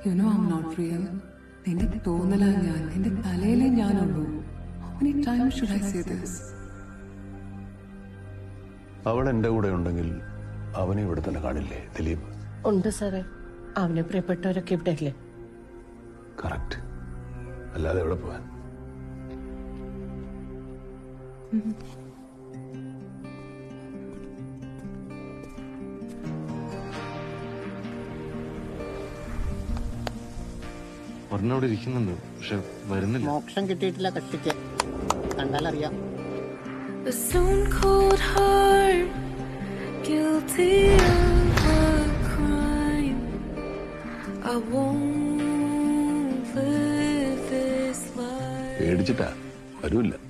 U know I'm not real നിന്റെ തോന്നലാ ഞാൻ നിന്റെ തലയിലേ ഞാനുള്ളൂ How many times should I say this? അവൾ എന്റെ കൂടെ ഉണ്ടെങ്കിൽ അവനെ ഇവിടെ തന്നെ കാണില്ലേ ദിലീപ് ഉണ്ട് സാറേ അവന് പ്രിയപ്പെട്ടവരൊക്കെ ഇവിടെ അല്ലേ കറക്റ്റ് അല്ലാതെ എവിടെ പോവാൻ ഒരെണ്ണം അവിടെ ഇരിക്കുന്നുണ്ട് പക്ഷെ വരുന്നില്ല മോക്ഷം കിട്ടിയിട്ടില്ല കക്ഷിക്ക് കണ്ടാലറിയാം A stone cold heart, guilty of a crime. I won't live this life. പേടിച്ചിട്ടാ വരൂല്ല